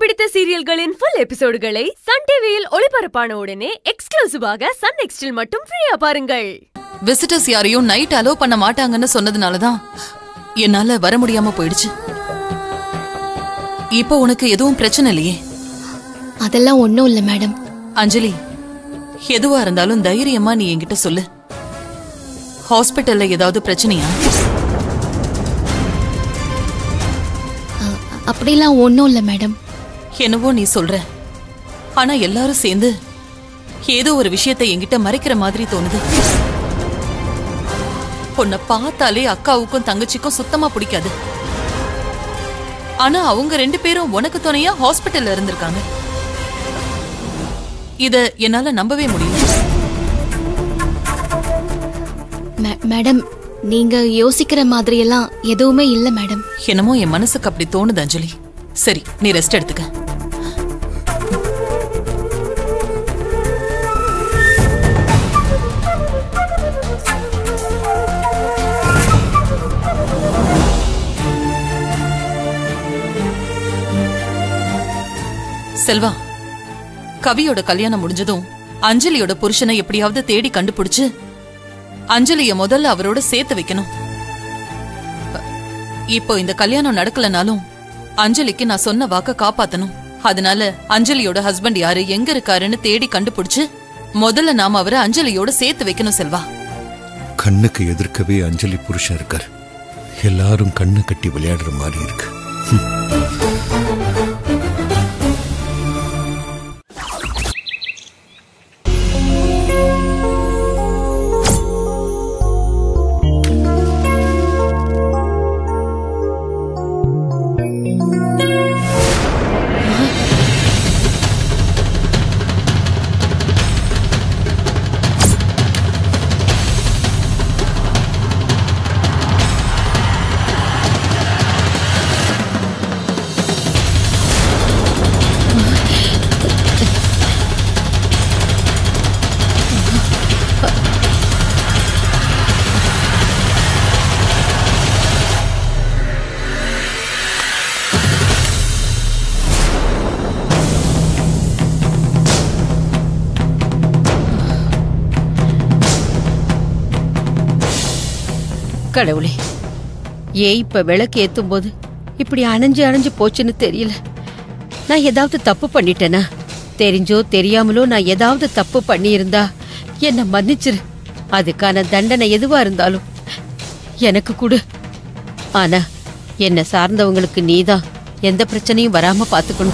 பிடித்த சீரியல்களின் full எபிசோடுகளை Sun டிவியில் ஒளிபரப்பான உடனே எக்ஸ்க்ளூசிவாக சன் நெக்ஸ்டில் மட்டும் ஃப்ரீயா பாருங்கள் விசிட்டர்ஸ் யாரையும் நைட் அலோ பண்ண மாட்டாங்கன்னு சொன்னதுனால தான் என்னால வர முடியாம போயிடுச்சு இப்போ உனக்கு எதுவும் பிரச்சனை இல்லையே அதெல்லாம் ஒன்றும் இல்லை மேடம் அஞ்சலி எதுவா இருந்தாலும் தைரியமா நீ என்கிட்ட சொல்லு ஹாஸ்பிட்டல்ல ஏதாவது பிரச்சனையா அ- அப்படிலாம் ஒன்றும் இல்லை மேடம் என்னவோ நீ சொல்ற ஆனா எல்லாரும் சேர்ந்து ஏதோ ஒரு விஷயத்தை என்கிட்ட மறைக்கிற மாதிரி தோணுது உன்னை பார்த்தாலே அக்காவுக்கும் தங்கச்சிக்கும் சுத்தமா பிடிக்காது ஆனா அவங்க ரெண்டு பேரும் உனக்கு துணையா ஹாஸ்பிட்டல்ல இருந்திருக்காங்க இத என்னால நம்பவே முடியல மே- மேடம் நீங்க யோசிக்கிற மாதிரியெல்லாம் எதுவுமே இல்லை மேடம் என்னமோ என் மனசுக்கு அப்படி தோணுது அஞ்சலி சரி நீ ரெஸ்ட் எடுத்துக்க செல்வா கவியோட கல்யாணம் முடிஞ்சதும் அஞ்சலியோட புருஷனை எப்படியாவது தேடி கண்டுபிடிச்சு அஞ்சலிய முதல்ல அவரோட சேர்த்து வைக்கணும் இப்போ இந்த கல்யாணம் நடக்கலனாலும் அஞ்சலிக்கு நான் சொன்ன வாக்க காப்பாத்தணும் அதனால அஞ்சலியோட ஹஸ்பண்ட் யாரு எங்க இருக்காருன்னு தேடி கண்டுபிடிச்சு முதல்ல நாம அவரை அஞ்சலியோட சேர்த்து வைக்கணும் செல்வா கண்ணுக்கு எதிர்க்கவே அஞ்சலி புருஷன் இருக்கார் எல்லாரும் கண்ணு கட்டி விளையாடுற மாதிரி இருக்கு கடவுளே ஏன் இப்ப விளக்கு ஏத்தும் போது இப்படி அணைஞ்சு அணைஞ்சு போச்சுன்னு தெரியல நான் ஏதாவது தப்பு பண்ணிட்டேனா தெரிஞ்சோ தெரியாமலோ நான் ஏதாவது தப்பு பண்ணியிருந்தா என்னை மன்னிச்சிரு அதுக்கான தண்டனை எதுவா இருந்தாலும் எனக்கு கொடு ஆனா என்னை சார்ந்தவங்களுக்கு நீதான் எந்த பிரச்சனையும் வராம பாத்துக்கணும்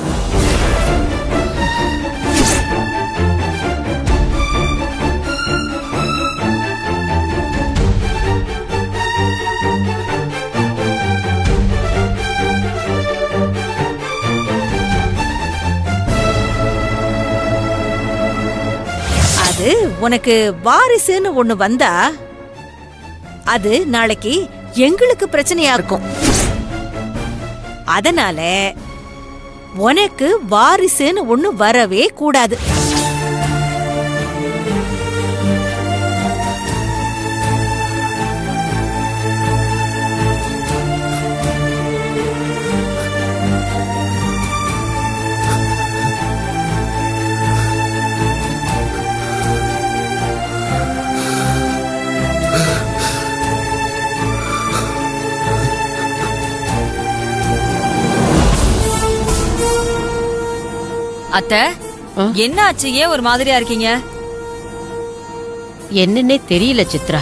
அது உனக்கு வாரிசுன்னு ஒண்ணு வந்தா அது நாளைக்கு எங்களுக்கு பிரச்சனையா இருக்கும் அதனால உனக்கு வாரிசுன்னு ஒண்ணு வரவே கூடாது அத்த ஆ? என்ன ஆச்சு ஏன் ஒரு மாதிரியா இருக்கீங்க என்னன்னே தெரியல சித்ரா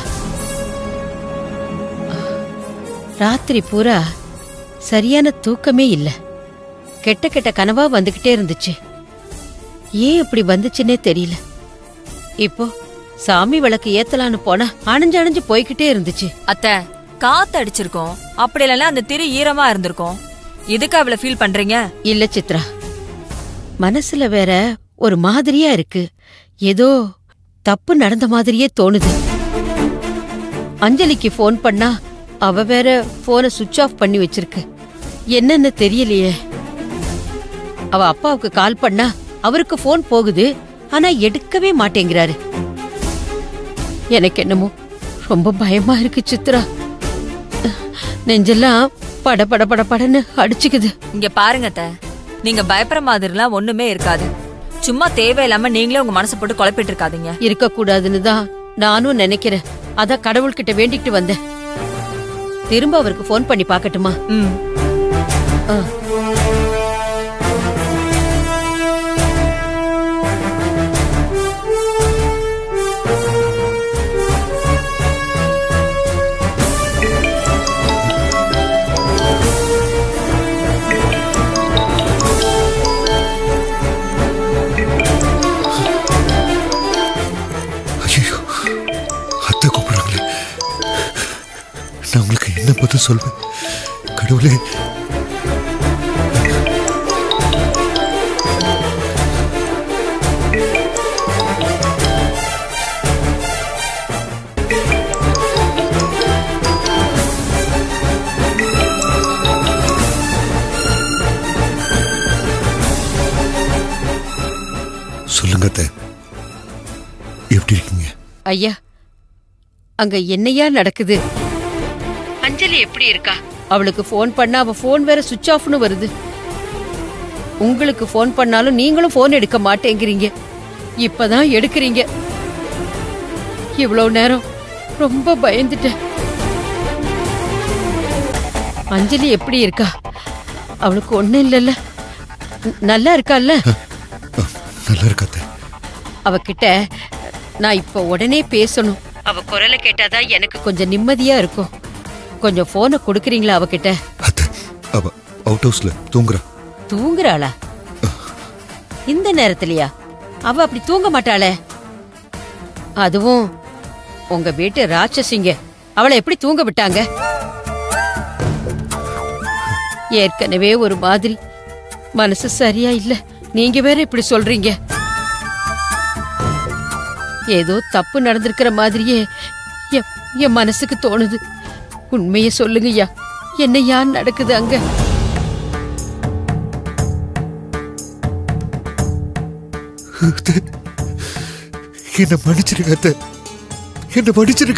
ராத்திரி பூரா சரியான தூக்கமே இல்ல கெட்ட கெட்ட கனவா வந்துகிட்டே இருந்துச்சு ஏன் இப்படி வந்துச்சுன்னே தெரியல இப்போ சாமி விளக்கு ஏத்தலான்னு போனா அணைஞ்சு அணைஞ்சு போய்கிட்டே இருந்துச்சு அத்த காத்து அடிச்சிருக்கோம் அப்படி இல்லைன்னா அந்த திரு ஈரமா இருந்திருக்கும் எதுக்கு அவளை ஃபீல் பண்றீங்க இல்ல சித்ரா மனசுல வேற ஒரு மாதிரியா இருக்கு ஏதோ தப்பு நடந்த மாதிரியே தோணுது அஞ்சலிக்கு ஃபோன் பண்ணா அவ வேற போனை சுவிட்ச் ஆஃப் பண்ணி வச்சிருக்கு என்னன்னு தெரியலையே அவ அப்பாவுக்கு கால் பண்ணா அவருக்கு ஃபோன் போகுது ஆனா எடுக்கவே மாட்டேங்கிறாரு எனக்கு என்னமோ ரொம்ப பயமா இருக்கு சித்ரா நெஞ்செல்லாம் பட பட பட படன்னு அடிச்சுக்குது இங்க பாருங்க அத்த நீங்க பயப்படுற மாதிரிலாம் ஒண்ணுமே இருக்காது சும்மா தேவையில்லாம நீங்களே உங்க மனசை போட்டு குழப்பிட்டு இருக்காதீங்க இருக்க கூடாதுன்னு தான் நானும் நினைக்கிறேன் அதான் கடவுள்கிட்ட வேண்டிக்கிட்டு வந்தேன் திரும்ப அவருக்கு ஃபோன் பண்ணி பார்க்கட்டுமா ம் ஆ. ஐயோ அத்தை கூப்பிடுறாங்களே நான் உங்களுக்கு என்ன பதில் சொல்வேன் கடவுளே சொல்லுங்க அத்தை எப்படி இருக்கீங்க ஐயா அங்க என்னையா நடக்குது அஞ்சலி எப்படி இருக்கா அவளுக்கு ஃபோன் பண்ணா அவ ஃபோன் வேற சுவிட்ச் ஆஃப்னு வருது உங்களுக்கு ஃபோன் பண்ணாலும் நீங்களும் ஃபோன் எடுக்க மாட்டேங்கிறீங்க இப்பதான் எடுக்கிறீங்க இவ்வளவு நேரம் ரொம்ப பயந்துட்டேன் அஞ்சலி எப்படி இருக்கா அவளுக்கு ஒண்ணும் இல்லைல்ல ந- நல்லா இருக்கால்ல அஹ், நல்லா இருக்கா அத்தை அவகிட்ட நான் இப்ப உடனே பேசணும் அவ குரலை கேட்டாதான் எனக்கு கொஞ்சம் நிம்மதியா இருக்கும் கொஞ்சம் போனை கொடுக்குறீங்களா அவகிட்ட அத்தை அவ அவுட் ஹவுஸ்ல தூங்குறா தூங்குறாளா இந்த நேரத்திலயா அவ அப்படி தூங்க மாட்டாளே அதுவும் உங்க வீட்டு ராட்சசிங்க அவளை எப்படி தூங்க விட்டாங்க ஏற்கனவே ஒரு மாதிரி மனசு சரியா இல்ல நீங்க வேற இப்படி சொல்றீங்க ஏதோ தப்பு நடந்திருக்கிற மாதிரியே என்- என் மனசுக்கு தோணுது உண்மையை சொல்லுங்கய்யா என்னையா நடக்குது அங்க அத்தை, என்ன மன்னிச்சிருங்க அத்தை என்ன மன்னிச்சிருங்க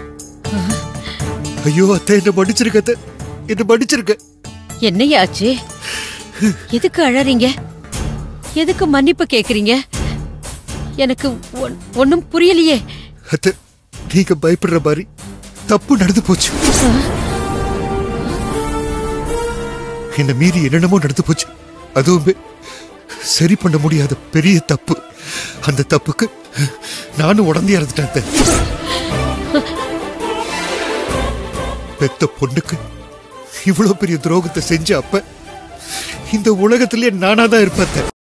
ஐயோ அத்தை என்ன மன்னிச்சிருங்க அத்தை என்ன மன்னிச்சிருங்க என்னையாச்சு எதுக்கு அழறீங்க எதுக்கு மன்னிப்பு கேக்குறீங்க எனக்கு ஒன்- ஒண்ணும் புரியலையே அத்தை நீங்க பயப்படுற மாதிரி தப்பு நடந்து போச்சு என்ன மீறி என்னென்னமோ நடந்து போச்சு அதுவுமே சரி பண்ண முடியாத பெரிய தப்பு அந்த தப்புக்கு நானும் உடந்தே இறந்துட்டேன் அத்தை. பெத்த பொண்ணுக்கு இவ்வளவு பெரிய துரோகத்தை செஞ்ச அப்ப இந்த உலகத்திலே நானா தான் இருப்பேன் அத்தை.